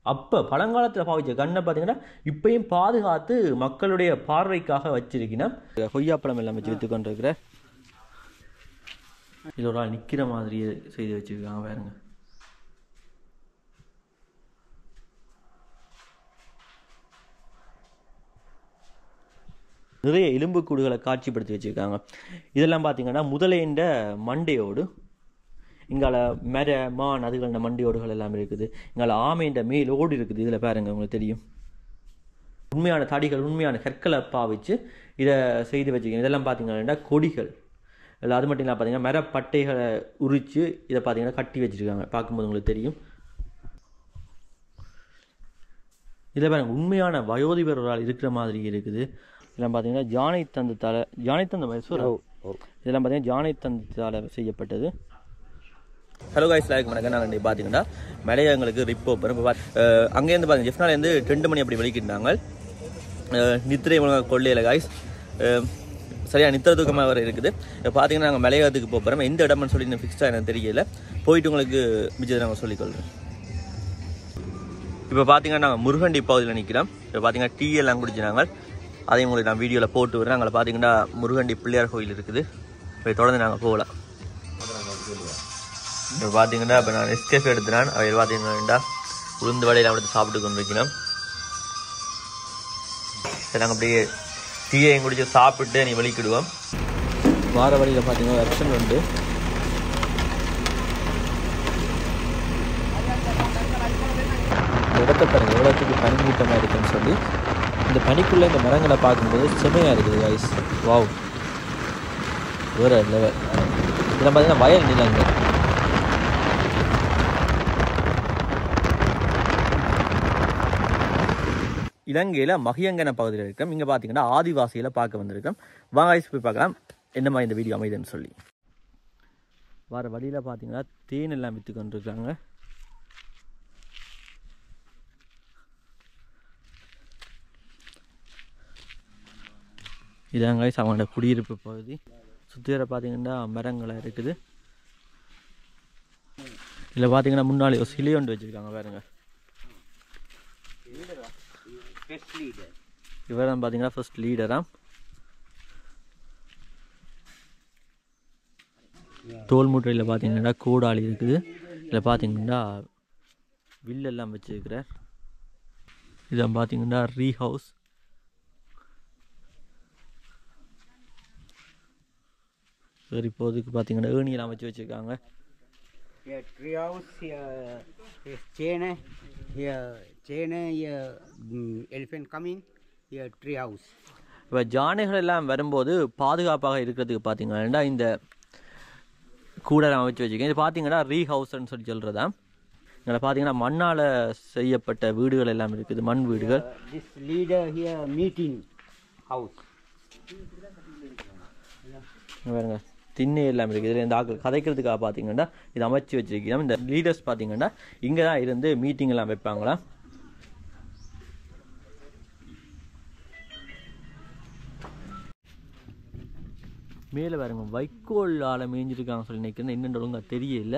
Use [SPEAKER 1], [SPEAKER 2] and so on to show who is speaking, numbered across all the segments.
[SPEAKER 1] அப்போ பழங்காலத்தில் பாவிச்ச கண்ணை பார்த்தீங்கன்னா இப்பயும் பாதுகாத்து மக்களுடைய பார்வைக்காக வச்சிருக்கணும் கொய்யாப்பழம் எல்லாம் வச்சு வித்து கொண்டிருக்கிற இது ஒரு ஆள் நிற்கிற மாதிரியே செய்து வச்சிருக்காங்க பாருங்க நிறைய எலும்புக்கூடுகளை காட்சிப்படுத்தி வச்சுருக்காங்க இதெல்லாம் பார்த்தீங்கன்னா முதலேண்ட மண்டையோடு இங்கால மர மான் அதுகள மண்டையோடுகள் எல்லாம் இருக்குது இங்கால ஆமைன்ற மேல் ஓடு இருக்குது இதில் பாருங்க உங்களுக்கு தெரியும் உண்மையான தடிகள் உண்மையான கற்களை பாவிச்சு இதை செய்து வச்சுக்கணும் இதெல்லாம் பார்த்தீங்கன்னா கொடிகள் இல்லை அது மட்டும் இல்லாமல் பார்த்தீங்கன்னா மரப்பட்டைகளை உரித்து இதை பார்த்தீங்கன்னா கட்டி வச்சுருக்காங்க பார்க்கும்போது உங்களுக்கு தெரியும் இதில் பாருங்க உண்மையான வயோதிபர் ஒரு ஆள் இருக்கிற மாதிரி இருக்குது இதெல்லாம் பார்த்தீங்கன்னா ஜானை தந்தத்தால் ஜானை தந்த மைசூர் இதெல்லாம் பார்த்தீங்கன்னா ஜானை தந்தத்தால் செய்யப்பட்டது ஹலோ காய்ஸ் லாய்க்கு வணக்கம் நாங்கள் இன்றைக்கி பார்த்தீங்கன்னா மலையங்களுக்கு ரிப்போ இப்போ அங்கேருந்து பார்த்தீங்க ஜெஃப்னாலேருந்து ரெண்டு மணி அப்படி வெளிக்கிட்டாங்க நித்திரை மூலம் கொள்ளையில் காய்ஸ் சரியாக நித்திர தூக்கமாக வர இருக்குது இப்போ பார்த்தீங்கன்னா நாங்கள் மலையகத்துக்கு போக போகிறோம் எந்த இடம்னு சொல்லி இன்னும் ஃபிக்ஸ்டாக எனக்கு தெரியல போயிட்டு உங்களுக்கு மிச்சத்தை நாங்கள் சொல்லிக்கொள்கிறோம் இப்போ பார்த்தீங்கன்னா நாங்கள் முருகண்டி பகுதியில் நிற்கிறோம் இப்போ பார்த்தீங்கன்னா டீ எல்லாம் குடிச்சினாங்க அதையும் உங்களுக்கு நான் வீடியோவில் போட்டு விடுறேன் அங்கே பார்த்தீங்கன்னா முருகண்டி பிள்ளையார் கோயில் இருக்குது இப்போ தொடர்ந்து நாங்கள் போகலாம் இப்போ பார்த்தீங்கன்னா இப்போ நான் எஸ்கேஃப் எடுத்துறேன் அவர் பார்த்தீங்கன்னா உளுந்து வடையில் எடுத்து சாப்பிட்டு கொண்டிருக்கணும் சரி நாங்கள் அப்படியே டீயையும் குடிச்சு சாப்பிட்டு நீ வெளிக்கிடுவோம் வார வழியில் பார்த்தீங்கன்னா ஆப்ஷன் உண்டு இந்த இடத்த பாருங்க எவ்வளோத்துக்கு பனிமூட்டமாக இருக்குன்னு சொல்லி இந்த பனிக்குள்ளே இந்த மரங்களை பார்க்கும்போது செமையாக இருக்குது வாய்ஸ் வாவ் வேற லெவல் இதெல்லாம் பார்த்தீங்கன்னா வயல் நிலங்கள் இலங்கையில் மகியங்கன பகுதியில் இருக்கோம் இங்கே பார்த்தீங்கன்னா ஆதிவாசியில் பார்க்க வந்திருக்கோம் வாங்க ஐஸ் போய் பார்க்கலாம் என்ன மாதிரி இந்த வீடியோ அமைதுன்னு சொல்லி வர வழியில் பார்த்தீங்கன்னா தேன் எல்லாம் விற்று கொண்டிருக்காங்க இதாங்க guys அவங்களோட குடியிருப்பு பகுதி சுற்றி வர பார்த்தீங்கன்னா மரங்களாக இருக்குது இதில் பார்த்தீங்கன்னா முன்னாடி ஒரு சிலை ஒன்று வச்சுருக்காங்க பாருங்க இவர் தான் பார்த்தீங்கன்னா ஃபர்ஸ்ட் லீடரா தோல் மூட்டையில் பார்த்தீங்கன்னா கூடாளி இருக்குது இதில் பார்த்தீங்கன்னா வில்லெல்லாம் வச்சுருக்கிறார் இதான் பார்த்தீங்கன்னா ரீ ஹவுஸ் சரி இப்போதைக்கு பார்த்தீங்கன்னா ஏணியெல்லாம் வச்சு வச்சுருக்காங்க
[SPEAKER 2] Here treehouse, here is chain, here chain, here mm, elephant coming, here treehouse.
[SPEAKER 1] இப்போ ஜானைகள் எல்லாம் வரும்போது பாதுகாப்பாக இருக்கிறதுக்கு பார்த்தீங்கன்னா இந்த கூடலாம் வச்சு வச்சுக்கோங்க இது பார்த்தீங்கன்னா ரீ ஹவுஸ்ன்னு சொல்லி சொல்கிறதா இதில் பார்த்தீங்கன்னா மண்ணால் செய்யப்பட்ட வீடுகள் எல்லாம் இருக்குது மண் வீடுகள்
[SPEAKER 2] This leader here meeting house.
[SPEAKER 1] இங்க பாருங்க திண்ணை எல்லாம் இருக்குது இதில் இந்த ஆக்கள் கதைக்கிறதுக்காக பார்த்தீங்கன்னா இது அமைச்சு வச்சிருக்கோம் இந்த லீடர்ஸ் பார்த்தீங்கன்னா இங்கே தான் இருந்து மீட்டிங் எல்லாம் வைப்பாங்களாம் மேலே பாருங்க வைக்கோல் ஆளை மேய்ஞ்சிருக்காங்க சொல்லி நினைக்கிறேன் என்னென்ன ஒழுங்கா தெரியல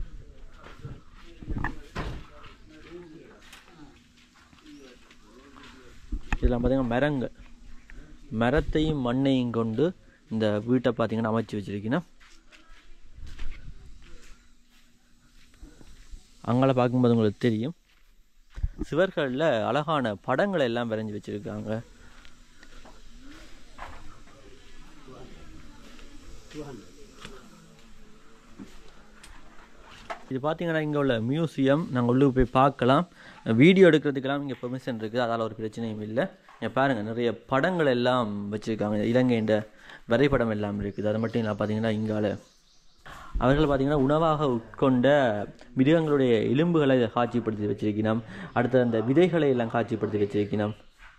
[SPEAKER 1] இதெல்லாம் பார்த்தீங்கன்னா மரங்கள் மரத்தையும் மண்ணையும் கொண்டு இந்த வீட்டை பார்த்தீங்கன்னா அமைச்சு வச்சிருக்கீங்கன்னா அங்கே பார்க்கும்போது உங்களுக்கு தெரியும் சுவர்களில் அழகான படங்களை எல்லாம் வரைஞ்சி வச்சிருக்காங்க இது பார்த்தீங்கன்னா இங்கே உள்ள மியூசியம் நாங்கள் உள்ளே போய் பார்க்கலாம் வீடியோ எடுக்கிறதுக்கெல்லாம் இங்கே பெர்மிஷன் இருக்குது அதால் ஒரு பிரச்சனையும் இல்லை இங்கே பாருங்கள் நிறைய படங்கள் எல்லாம் வச்சுருக்காங்க இலங்கையின் வரைபடம் எல்லாம் இருக்குது அது மட்டும் இல்லை பார்த்தீங்கன்னா இங்கால அவர்கள் பார்த்தீங்கன்னா உணவாக உட்கொண்ட மிருகங்களுடைய எலும்புகளை இதை காட்சிப்படுத்தி வச்சிருக்கணும் அடுத்து அந்த விதைகளை எல்லாம் காட்சிப்படுத்தி வச்சிருக்கணும்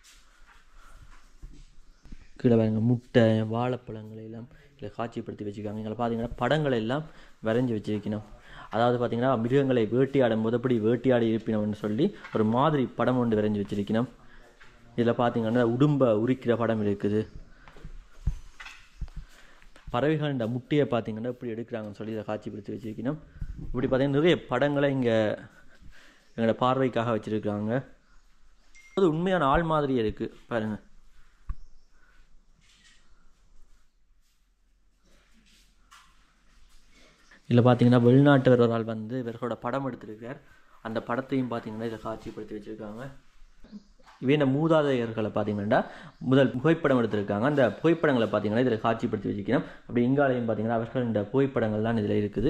[SPEAKER 1] கீழே பாருங்க முட்டை வாழைப்பழங்களை எல்லாம் இதில் காட்சிப்படுத்தி வச்சுருக்காங்க இங்கே பார்த்தீங்கன்னா படங்களை எல்லாம் வரைஞ்சி வச்சிருக்கணும் அதாவது பார்த்தீங்கன்னா மிருகங்களை வேட்டையாடும் போது எப்படி வேட்டையாடி இருப்பினோம்னு சொல்லி ஒரு மாதிரி படம் ஒன்று வரைஞ்சி வச்சிருக்கணும் இதில் பார்த்தீங்கன்னா உடும்ப உரிக்கிற படம் இருக்குது பறவைகள் இந்த முட்டையை பார்த்தீங்கன்னா இப்படி எடுக்கிறாங்கன்னு சொல்லி இதை காட்சிப்படுத்தி வச்சிருக்கணும் இப்படி பார்த்தீங்கன்னா நிறைய படங்களை இங்கே எங்களோட பார்வைக்காக வச்சுருக்காங்க அது உண்மையான ஆள் மாதிரியே இருக்குது பாருங்கள் இதில் பார்த்தீங்கன்னா வெளிநாட்டவர் ஒரு ஆள் வந்து இவர்களோட படம் எடுத்திருக்கார் அந்த படத்தையும் பார்த்தீங்கன்னா இதை காட்சிப்படுத்தி வச்சுருக்காங்க இவே இந்த மூதாதையர்களை பார்த்தீங்கன்னா முதல் புகைப்படம் எடுத்திருக்காங்க அந்த புகைப்படங்களை பார்த்தீங்கன்னா இதில் காட்சிப்படுத்தி வச்சுக்கணும் அப்படி இங்காலையும் பார்த்தீங்கன்னா அவர்கள் இந்த புகைப்படங்கள் தான் இதில் இருக்குது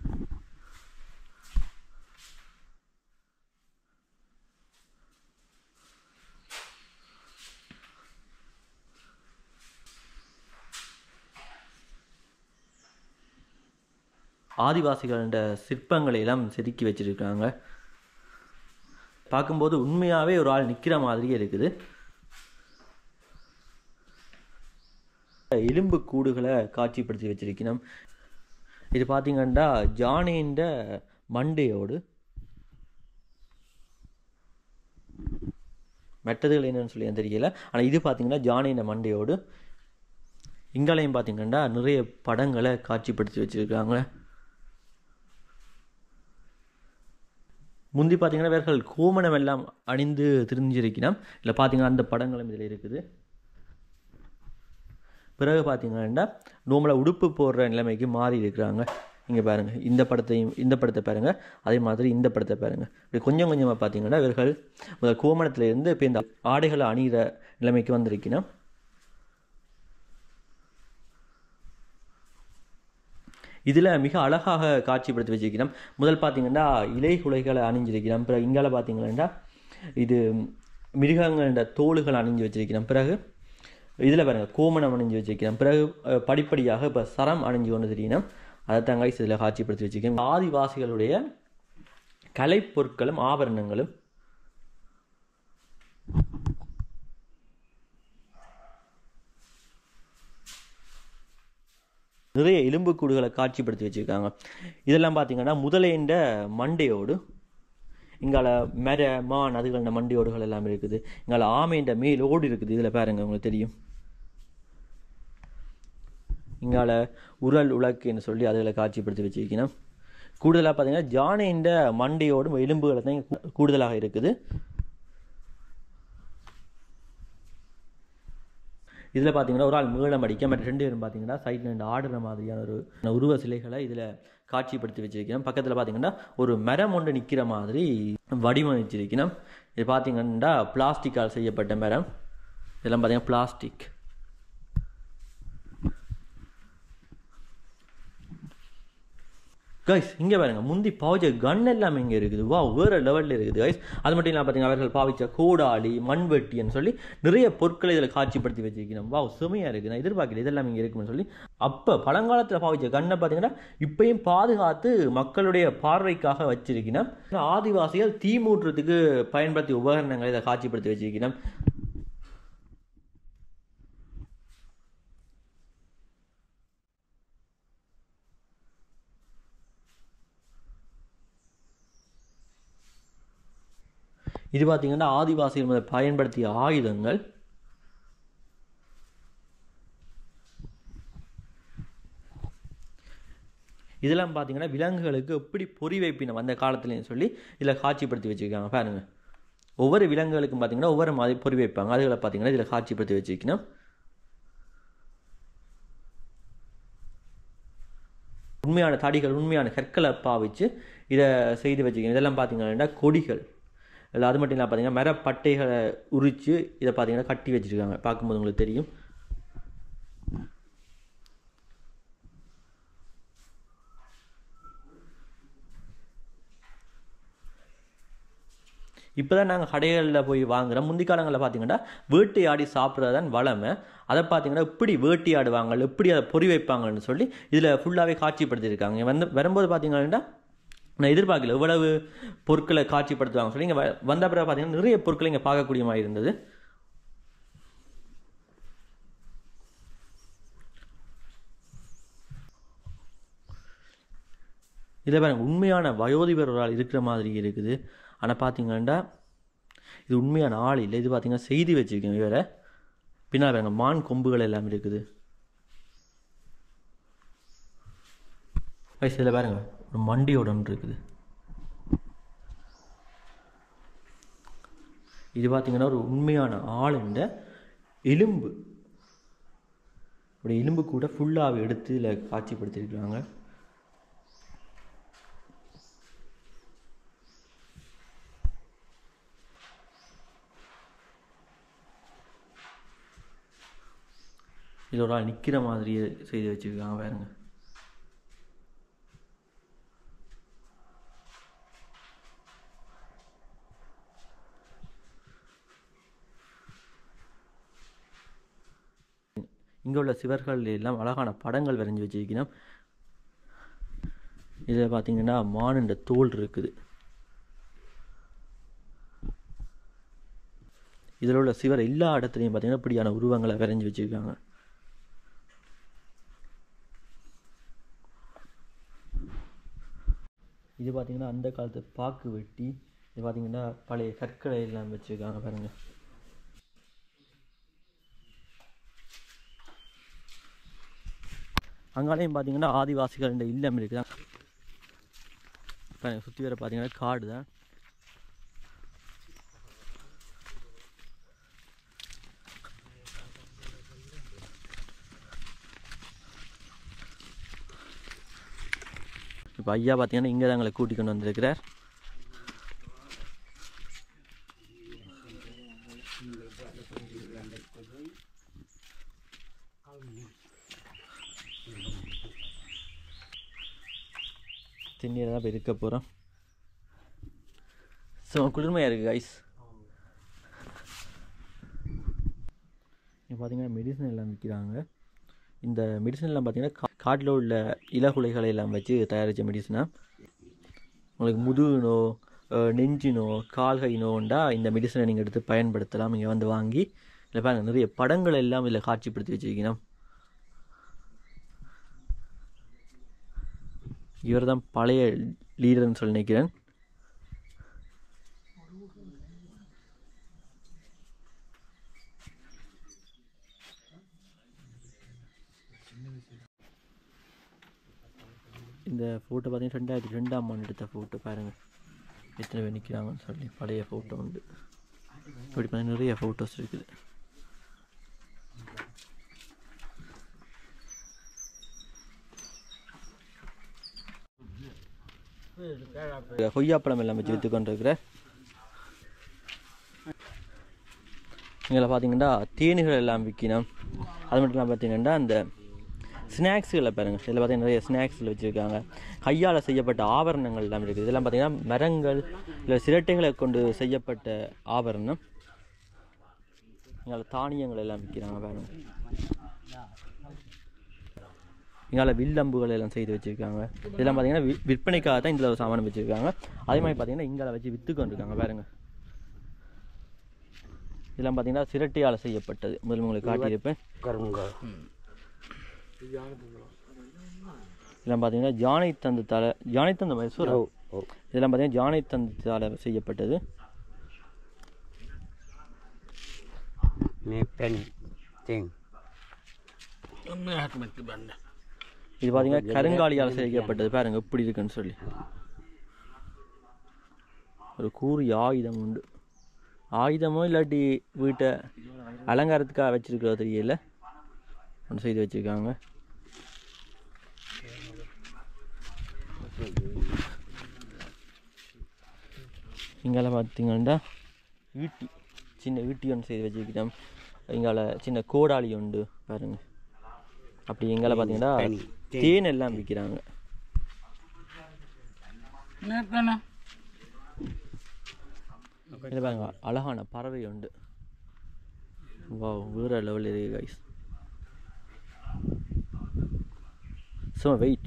[SPEAKER 1] ஆதிவாசிகளோட சிற்பங்களை எல்லாம் செதுக்கி வச்சிருக்காங்க பார்க்கும்போது உண்மையாகவே ஒரு ஆள் நிற்கிற மாதிரியே இருக்குது எலும்பு கூடுகளை காட்சிப்படுத்தி வச்சிருக்கணும் இது பார்த்தீங்கன்னா ஜானின்ற மண்டையோடு மெட்டதுகள் என்னன்னு சொல்லி எனக்கு தெரியல ஆனால் இது பார்த்தீங்கன்னா ஜானின்ற மண்டையோடு இங்காலையும் பார்த்தீங்கன்னா நிறைய படங்களை காட்சிப்படுத்தி வச்சிருக்காங்க முந்தி பார்த்தீங்கன்னா இவர்கள் கோமணம் எல்லாம் அணிந்து திரிஞ்சிருக்கணும் இல்லை பார்த்தீங்கன்னா அந்த படங்களும் இதில் இருக்குது பிறகு பார்த்தீங்கன்னா நோம்பலை உடுப்பு போடுற நிலைமைக்கு மாறி இருக்கிறாங்க இங்கே பாருங்கள் இந்த படத்தையும் இந்த படத்தை பாருங்கள் அதே மாதிரி இந்த படத்தை பாருங்கள் இப்படி கொஞ்சம் கொஞ்சமாக பார்த்தீங்கன்னா இவர்கள் முதல் கோமணத்திலிருந்து இப்போ இந்த ஆடைகளை அணிகிற நிலைமைக்கு வந்திருக்கணும் இதில் மிக அழகாக காட்சிப்படுத்தி வச்சிருக்கிறோம் முதல் பார்த்தீங்கன்னா இலை குலைகளை அணிஞ்சிருக்கிறோம் பிறகு இங்கால பார்த்தீங்கன்னா இது மிருகங்களோட தோலுகள் அணிஞ்சு வச்சிருக்கிறோம் பிறகு இதில் பாருங்க கோமணம் அணிஞ்சு வச்சிருக்கிறோம் பிறகு அஹ், படிப்படியாக இப்போ சரம் அணிஞ்சு கொண்டு தெரியணும் அதை தாங்க இதில் காட்சிப்படுத்தி வச்சிருக்கேன் ஆதிவாசிகளுடைய கலைப்பொருட்களும் ஆபரணங்களும் நிறைய எலும்புக்கூடுகளை காட்சிப்படுத்தி வச்சுருக்காங்க இதெல்லாம் பார்த்தீங்கன்னா முதலைன்ற மண்டையோடு இங்கால மெர மான் அதுகள மண்டையோடுகள் எல்லாம் இருக்குது இங்கால ஆமைன்ற மேல் ஓடு இருக்குது இதில் பாருங்க உங்களுக்கு தெரியும் இங்கால உரல் உலக்குன்னு சொல்லி அதில் காட்சிப்படுத்தி வச்சிருக்கணும் கூடுதலாக பார்த்தீங்கன்னா ஜானைன்ற மண்டையோடும் எலும்புகளை தான் இங்க கூ- கூடுதலாக இருக்குது இதில் பார்த்தீங்கன்னா ஒரு ஆள் மீளம் அடிக்க மற்ற ரெண்டு பேரும் பார்த்தீங்கன்னா சைடில் ரெண்டு ஆடுற மாதிரியான ஒரு உருவ சிலைகளை இதில் காட்சிப்படுத்தி வச்சிருக்கணும் பக்கத்தில் பார்த்தீங்கன்னா ஒரு மரம் ஒன்று நிற்கிற மாதிரி வடிவமைச்சிருக்கணும் இது பார்த்தீங்கன்னா பிளாஸ்டிக்கால் செய்யப்பட்ட மரம் இதெல்லாம் பார்த்தீங்கன்னா பிளாஸ்டிக் கைஸ் இங்கே பாருங்க முந்தி பாவிச்ச கன் எல்லாம் இங்கே இருக்குது வா வேற லெவலில் இருக்குது கைஸ் அது மட்டும் இல்லாமல் பார்த்தீங்கன்னா அவர்கள் பாவிச்ச கோடாளி மண்வெட்டின்னு சொல்லி நிறைய பொருட்களை இதில் காட்சிப்படுத்தி வச்சிருக்கணும் வா செமையாக இருக்குது நான் எதிர்பார்க்கல இதெல்லாம் இங்கே இருக்குன்னு சொல்லி அப்போ பழங்காலத்தில் பாவிச்ச கண்ணை பார்த்தீங்கன்னா இப்பயும் பாதுகாத்து மக்களுடைய பார்வைக்காக வச்சிருக்கணும் ஆதிவாசிகள் தீ மூட்டுறதுக்கு பயன்படுத்திய உபகரணங்களை இதை காட்சிப்படுத்தி வச்சிருக்கணும் இது பார்த்தீங்கன்னா ஆதிவாசிகள் முதல் பயன்படுத்திய ஆயுதங்கள் இதெல்லாம் பார்த்தீங்கன்னா விலங்குகளுக்கு எப்படி பொறி வைப்பினம் அந்த காலத்துலன்னு சொல்லி இதில் காட்சிப்படுத்தி வச்சுருக்காங்க பாருங்க ஒவ்வொரு விலங்குகளுக்கும் பார்த்தீங்கன்னா ஒவ்வொரு மாதிரி பொறி வைப்பாங்க அதுகளை பார்த்தீங்கன்னா இதில் காட்சிப்படுத்தி வச்சுக்கணும் உண்மையான தடிகள் உண்மையான கற்களை பாவிச்சு இதை செய்து வச்சுக்கணும் இதெல்லாம் பார்த்தீங்கன்னா கொடிகள் இல்லை அது மட்டும் இல்லாமல் பார்த்தீங்கன்னா மரப்பட்டைகளை உரித்து இதை பார்த்தீங்கன்னா கட்டி வச்சிருக்காங்க பார்க்கும்போது உங்களுக்கு தெரியும் இப்போ தான் நாங்கள் கடைகளில் போய் வாங்குறோம் முந்தி காலங்களில் பார்த்தீங்கன்னா வேட்டையாடி சாப்பிட்றது தான் வளமை அதை பார்த்தீங்கன்னா எப்படி வேட்டையாடுவாங்க எப்படி அதை பொறி வைப்பாங்கன்னு சொல்லி இதில் ஃபுல்லாகவே காட்சிப்படுத்தியிருக்காங்க வந்து வரும்போது பார்த்தீங்கன்னா நான் எதிர்பார்க்கல இவ்வளவு பொருட்களை காட்சிப்படுத்துவாங்க சொல்லி இங்கே வந்த பிறகு பார்த்தீங்கன்னா நிறைய பொருட்களை இங்கே பார்க்கக்கூடிய மாதிரி இருந்தது இதில் பாருங்க உண்மையான வயோதிபர் ஒரு ஆள் இருக்கிற மாதிரி இருக்குது ஆனால் பார்த்தீங்கன்னா இது உண்மையான ஆள் இல்லை இது பார்த்தீங்கன்னா செய்தி வச்சிருக்கேன் வேற பின்னால் பாருங்க மான் கொம்புகள் எல்லாம் இருக்குது வயசு இதில் பாருங்க ஒரு மண்டியோட ஒன்று இருக்குது இது பார்த்தீங்கன்னா ஒரு உண்மையான ஆளுண்ட எலும்பு அப்படி எலும்பு கூட ஃபுல்லாக எடுத்து இதில் காட்சிப்படுத்தியிருக்கிறாங்க இதில் ஒரு ஆள் நிற்கிற மாதிரியே செய்து வச்சுருக்காங்க பாருங்க இங்கே உள்ள சிவர்கள் எல்லாம் அழகான படங்கள் வரைஞ்சி வச்சிருக்கணும் இதில் பார்த்தீங்கன்னா மானுண்ட தோல் இருக்குது இதில் உள்ள சிவர் எல்லா இடத்துலையும் பார்த்தீங்கன்னா இப்படியான உருவங்களை வரைஞ்சி வச்சிருக்காங்க இது பார்த்தீங்கன்னா அந்த காலத்து பாக்கு வெட்டி இது பார்த்தீங்கன்னா பழைய கற்களை எல்லாம் வச்சுருக்காங்க பாருங்க அங்காலையும் பார்த்தீங்கன்னா ஆதிவாசிகள் இந்த இல்லம் இருக்குது இப்போ சுற்றி வர பார்த்தீங்கன்னா காடு தான் இப்போ ஐயா பார்த்தீங்கன்னா இங்கே தான் எங்களை கூட்டி கொண்டு வந்திருக்கிறார் திண்ணீரை தான் இப்போ இருக்க போகிறோம் ஸோ குளிர்மையாக இருக்குது ஐஸ் இங்கே பார்த்தீங்கன்னா மெடிசன் எல்லாம் விற்கிறாங்க இந்த மெடிசன் எல்லாம் பார்த்தீங்கன்னா கா காட்டில் உள்ள இலகுலைகளை எல்லாம் வச்சு தயாரித்த மெடிசனாக உங்களுக்கு முதுகு நோ அஹ், நெஞ்சு நோ கால்கை நோண்டா இந்த மெடிசனை நீங்கள் எடுத்து பயன்படுத்தலாம் இங்கே வந்து வாங்கி இதில் பாருங்க நிறைய படங்கள் எல்லாம் இதில் காட்சிப்படுத்தி வச்சிருக்கணும் இவர் தான் பழைய லீடர்னு சொல்லி நினைக்கிறேன் இந்த ஃபோட்டோ பார்த்தீங்கன்னா ரெண்டாயிரத்தி ரெண்டாம் ஆண்டு எடுத்த ஃபோட்டோ பாருங்கள் எத்தனை பேர் நிற்கிறாங்கன்னு சொல்லி பழைய ஃபோட்டோ உண்டு இப்படி பார்த்தீங்கன்னா நிறைய ஃபோட்டோஸ் இருக்குது கொய்யாப்பழம் எல்லாம் வச்சு விற்று கொண்டிருக்கிற இதில் பார்த்தீங்கன்னா தேனீகள் எல்லாம் விற்கணும் அது மட்டும் இல்லாமல் பார்த்தீங்கன்னா அந்த ஸ்நாக்ஸுகளை பாருங்க இதில் பார்த்தீங்கன்னா நிறைய ஸ்நாக்ஸில் வச்சுருக்காங்க கையால் செய்யப்பட்ட ஆபரணங்கள் எல்லாம் இருக்குது இதெல்லாம் பார்த்தீங்கன்னா மரங்கள் இல்லை சிரட்டைகளை கொண்டு செய்யப்பட்ட ஆபரணம் இங்கே தானியங்கள் எல்லாம் விற்கிறாங்க பாருங்க இங்கால வில்லம்புகள் எல்லாம் செய்து வச்சுருக்காங்க இதெல்லாம் பார்த்தீங்கன்னா வி- விற்பனைக்காக தான் இதில் சாமான் வச்சுருக்காங்க அதே மாதிரி பார்த்தீங்கன்னா இங்கால வச்சு விற்று கொண்டிருக்காங்க பாருங்க இதெல்லாம் பார்த்தீங்கன்னா சிரட்டையால் செய்யப்பட்டது முதல்ல உங்களுக்கு காட்டியிருப்பேன்
[SPEAKER 2] கருங்க
[SPEAKER 1] இதெல்லாம் பார்த்தீங்கன்னா ஜானை தந்தத்தால் ஜானை தந்த மைசூர்
[SPEAKER 2] ஓ ஓ
[SPEAKER 1] இதெல்லாம் பார்த்தீங்கன்னா ஜானை தந்தத்தால் செய்யப்பட்டது
[SPEAKER 2] மே பென் திங்
[SPEAKER 1] இது பார்த்தீங்கன்னா கருங்காலியால் செய்யப்பட்டது பாருங்க எப்படி இருக்குன்னு சொல்லி ஒரு கூறிய ஆயுதம் உண்டு ஆயுதமோ இல்லாட்டி வீட்டை அலங்காரத்துக்காக வச்சிருக்கிறதோ தெரியல ஒன்று செய்து வச்சிருக்காங்க இங்கால பார்த்தீங்கன்னா ஈட்டி சின்ன ஈட்டி ஒன்று செய்து வச்சிருக்கிறோம் இங்கால சின்ன கோடாளி உண்டு பாருங்க அப்படி எங்கால பார்த்தீங்கன்னா
[SPEAKER 2] தேனி, தேனி.
[SPEAKER 1] தேன் எல்லாம் விற்கிறாங்க இதில் பாருங்க அழகான பறவை உண்டு வா வேற லெவல் இருக்கு கைஸ் ஸோ வெயிட்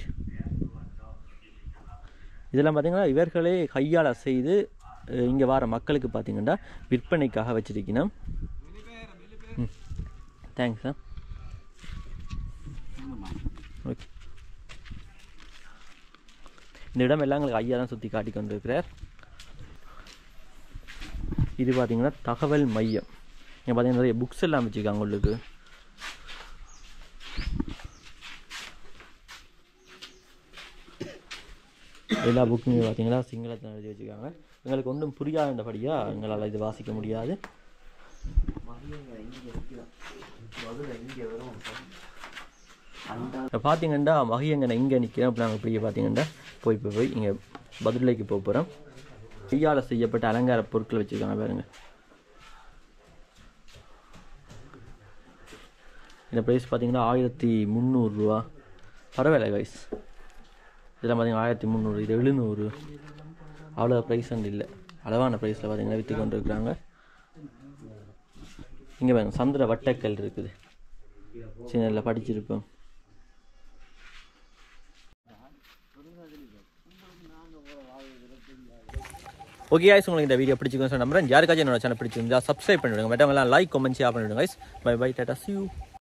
[SPEAKER 1] இதெல்லாம் பார்த்தீங்கன்னா இவர்களே கையால் செய்து இங்கே வர மக்களுக்கு பார்த்தீங்கன்னா விற்பனைக்காக வச்சிருக்கணும் ம் தேங்க்ஸ் சார் ஓகே இந்த இடம் எல்லாம் எங்களுக்கு ஐயா தான் சுற்றி காட்டி கொண்டிருக்கிறார் இது பார்த்தீங்கன்னா தகவல் மையம் இங்கே பார்த்தீங்கன்னா நிறைய புக்ஸ் எல்லாம் வச்சுருக்காங்க உங்களுக்கு எல்லா புக்குமே பார்த்தீங்கன்னா சிங்களத்தில் எழுதி வச்சுருக்காங்க எங்களுக்கு ஒன்றும் புரியாதபடியாக எங்களால் இது வாசிக்க முடியாது இப்போ பார்த்தீங்கன்னா மகியங்கனை இங்கே நிற்கிறோம் அப்போ நாங்கள் இப்படியே பார்த்தீங்கன்னா போய் போய் போய் இங்கே பதிலைக்கு போக போகிறோம் கையால் செய்யப்பட்ட அலங்கார பொருட்கள் வச்சுருக்காங்க பாருங்க இந்த ப்ரைஸ் பார்த்தீங்கன்னா ஆயிரத்தி முந்நூறுரூவா பரவாயில்ல கைஸ் இதெல்லாம் பார்த்தீங்கன்னா ஆயிரத்தி முந்நூறு இது எழுநூறு அவ்வளோ ப்ரைஸ் வந்து இல்லை அளவான ப்ரைஸில் பார்த்தீங்கன்னா விற்று கொண்டு இருக்கிறாங்க இங்கே பாருங்க சந்திர வட்டக்கல் இருக்குது சின்னதில் படிச்சிருப்போம் ஓகே guys உங்களுக்கு இந்த வீடியோ பிடிச்சிக்கணும் நம்புறேன் யாருக்காச்சும் என்னோட சேனல் பிடிச்சிருந்தா சப்ஸ்கிரைப் பண்ணிவிடுங்க மற்றவங்களாம் லைக் கமெண்ட் ஷேர் பண்ணிவிடுங்க guys bye bye tata see you